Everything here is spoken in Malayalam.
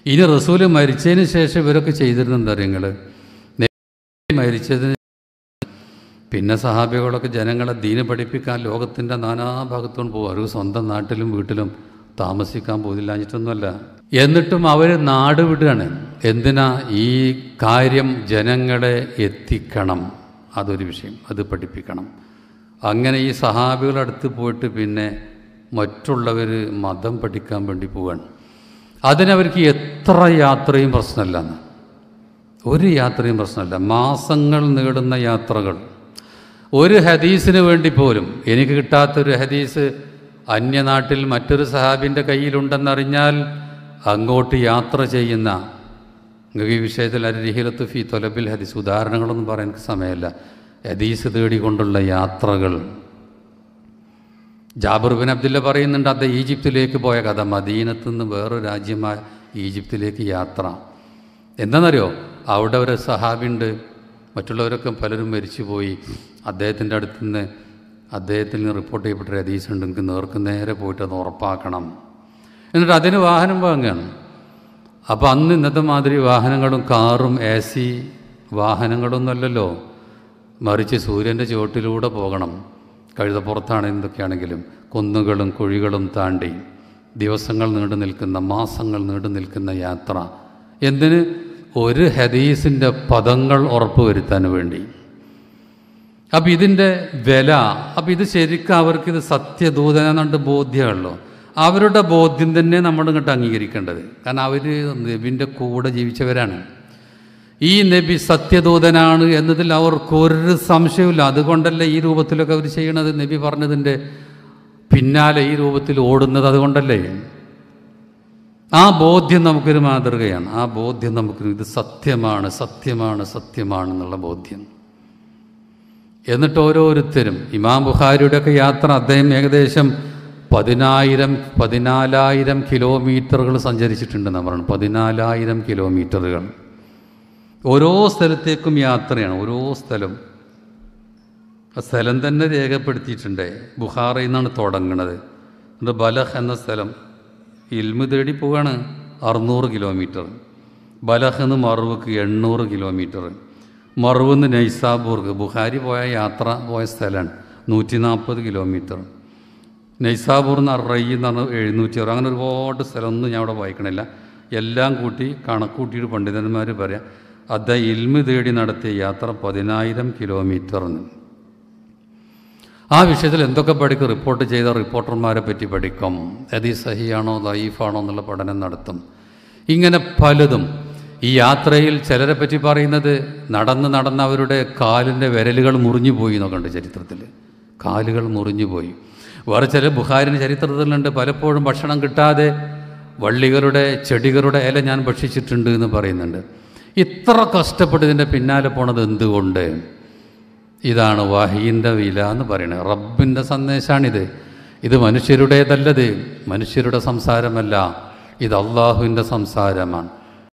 ഇനി റസൂല് മരിച്ചതിന് ശേഷം ഇവരൊക്കെ ചെയ്തിരുന്നെന്താ നിങ്ങൾ മരിച്ചതിന് പിന്നെ സഹാബികളൊക്കെ ജനങ്ങളെ ദീന് പഠിപ്പിക്കാൻ ലോകത്തിൻ്റെ നാനാഭാഗത്തും പോകും അവർ സ്വന്തം നാട്ടിലും വീട്ടിലും താമസിക്കാൻ പോതില്ലാഞ്ഞിട്ടൊന്നുമല്ല എന്നിട്ടും അവർ നാട് വിടുകയാണ് എന്തിനാ ഈ കാര്യം ജനങ്ങളെ എത്തിക്കണം അതൊരു വിഷയം അത് പഠിപ്പിക്കണം അങ്ങനെ ഈ സഹാബികളുടെ അടുത്ത് പോയിട്ട് പിന്നെ മറ്റുള്ളവർ മതം പഠിക്കാൻ വേണ്ടി പോവുകയാണ് അതിനവർക്ക് എത്ര യാത്രയും പ്രശ്നമല്ലെന്ന് ഒരു യാത്രയും പ്രശ്നമല്ല മാസങ്ങൾ നീളുന്ന യാത്രകൾ ഒരു ഹദീസിന് വേണ്ടി പോലും എനിക്ക് കിട്ടാത്തൊരു ഹദീസ് അന്യനാട്ടിൽ മറ്റൊരു സഹാബിൻ്റെ കയ്യിലുണ്ടെന്നറിഞ്ഞാൽ അങ്ങോട്ട് യാത്ര ചെയ്യുന്ന നിങ്ങൾക്ക് ഈ വിഷയത്തിൽ അരിഹിലത്ത് ഫി തൊലബിൽ ഹദീസ് ഉദാഹരണങ്ങളൊന്നും പറയാൻ എനിക്ക് സമയമല്ല ഹദീസ് തേടിക്കൊണ്ടുള്ള യാത്രകൾ ജാബിർ ബിൻ അബ്ദുല്ല പറയുന്നുണ്ട് അദ്ദേഹം ഈജിപ്തിലേക്ക് പോയ കഥ മദീനത്തു നിന്ന് വേറൊരു രാജ്യമായ ഈജിപ്തിലേക്ക് യാത്ര എന്താണെന്നറിയോ അവിടെ ഒരു സഹാബിണ്ട് മറ്റുള്ളവരൊക്കെ പലരും മരിച്ചുപോയി അദ്ദേഹത്തിൻ്റെ അടുത്ത് നിന്ന് അദ്ദേഹത്തിൽ നിന്ന് റിപ്പോർട്ട് ചെയ്യപ്പെട്ട ഒരു ഹദീസ് ഉണ്ട് എനിക്ക് നേർക്ക് നേരെ പോയിട്ട് അത് ഉറപ്പാക്കണം എന്നിട്ട് അതിന് വാഹനം വാങ്ങുകയാണ് അപ്പോൾ അന്ന് ഇന്നത്തെ മാതിരി വാഹനങ്ങളും കാറും എ സി വാഹനങ്ങളൊന്നും അല്ലല്ലോ മറിച്ച് സൂര്യൻ്റെ ചുവട്ടിലൂടെ പോകണം കഴുതപ്പുറത്താണ് എന്തൊക്കെയാണെങ്കിലും കുന്നുകളും കുഴികളും താണ്ടി ദിവസങ്ങൾ നീണ്ടു നിൽക്കുന്ന മാസങ്ങൾ നീണ്ടു നിൽക്കുന്ന യാത്ര എന്തിന് ഒരു ഹദീസിൻ്റെ പദങ്ങൾ ഉറപ്പുവരുത്താൻ വേണ്ടി അപ്പം ഇതിൻ്റെ വില അപ്പം ഇത് ശരിക്കും അവർക്കിത് സത്യദൂതനെന്നുണ്ട് ബോധ്യമുള്ളൂ അവരുടെ ബോധ്യം തന്നെ നമ്മൾ ഇങ്ങോട്ട് അംഗീകരിക്കേണ്ടത് കാരണം അവർ നബിൻ്റെ കൂടെ ജീവിച്ചവരാണ് ഈ നബി സത്യദൂതനാണ് എന്നതിൽ അവർക്കൊരു സംശയമില്ല അതുകൊണ്ടല്ലേ ഈ രൂപത്തിലൊക്കെ അവർ ചെയ്യണത് നബി പറഞ്ഞതിൻ്റെ പിന്നാലെ ഈ രൂപത്തിൽ ഓടുന്നത് അതുകൊണ്ടല്ലേ ആ ബോധ്യം നമുക്കൊരു മാതൃകയാണ് ആ ബോധ്യം നമുക്ക് ഇത് സത്യമാണ് സത്യമാണ് സത്യമാണ് എന്നുള്ള ബോധ്യം എന്നിട്ട് ഓരോരുത്തരും ഇമാം ബുഖാരിയുടെയൊക്കെ യാത്ര അദ്ദേഹം ഏകദേശം പതിനായിരം പതിനാലായിരം കിലോമീറ്ററുകൾ സഞ്ചരിച്ചിട്ടുണ്ടെന്ന് പറഞ്ഞു പതിനാലായിരം കിലോമീറ്ററുകൾ ഓരോ സ്ഥലത്തേക്കും യാത്രയാണ് ഓരോ സ്ഥലം ആ സ്ഥലം തന്നെ രേഖപ്പെടുത്തിയിട്ടുണ്ട് ബുഹാറയിൽ നിന്നാണ് തുടങ്ങുന്നത് എന്നിട്ട് ബലഹ് എന്ന സ്ഥലം ഇൽമ് തേടി പോവാണ് അറുന്നൂറ് കിലോമീറ്റർ ബലഹ് എന്ന് മറുവക്ക് എണ്ണൂറ് കിലോമീറ്റർ മറുവെന്ന് നൈസാബൂർക്ക് ബുഹാരി പോയ യാത്ര പോയ സ്ഥലമാണ് നൂറ്റി നാൽപ്പത് കിലോമീറ്റർ നൈസാബൂർ എന്ന് റൈ എന്ന് പറഞ്ഞാൽ എഴുന്നൂറ്റി അറുപത് അങ്ങനെ ഒരുപാട് സ്ഥലമൊന്നും ഞാൻ അവിടെ വായിക്കണില്ല എല്ലാം കൂട്ടി കണക്കൂട്ടിയിട്ട് പണ്ഡിതന്മാർ പറയാം അദ്ദേഹം ഇൽമ് തേടി നടത്തിയ യാത്ര പതിനായിരം കിലോമീറ്ററിന് ആ വിഷയത്തിൽ എന്തൊക്കെ പഠിക്കും റിപ്പോർട്ട് ചെയ്ത റിപ്പോർട്ടർമാരെ പറ്റി പഠിക്കും അത് സഹിയാണോ ലൈഫാണോ എന്നുള്ള പഠനം നടത്തും ഇങ്ങനെ പലതും ഈ യാത്രയിൽ ചിലരെ പറ്റി പറയുന്നത് നടന്ന് നടന്ന് അവരുടെ കാലിൻ്റെ വിരലുകൾ മുറിഞ്ഞു പോയി എന്നൊക്കെ ഉണ്ട് ചരിത്രത്തിൽ കാലുകൾ മുറിഞ്ഞു പോയി വേറെ ചില ബുഹാരിന് ചരിത്രത്തിലുണ്ട് പലപ്പോഴും ഭക്ഷണം കിട്ടാതെ വള്ളികളുടെ ചെടികളുടെ ഇല ഞാൻ ഭക്ഷിച്ചിട്ടുണ്ട് എന്ന് പറയുന്നുണ്ട് ഇത്ര കഷ്ടപ്പെട്ട് ഇതിൻ്റെ പിന്നാലെ പോണത് എന്തുകൊണ്ട് ഇതാണ് വാഹീൻ്റെ വില എന്ന് പറയുന്നത് റബ്ബിൻ്റെ സന്ദേശമാണിത് ഇത് മനുഷ്യരുടേതല്ലത് മനുഷ്യരുടെ സംസാരമല്ല ഇത് അള്ളാഹുവിൻ്റെ സംസാരമാണ്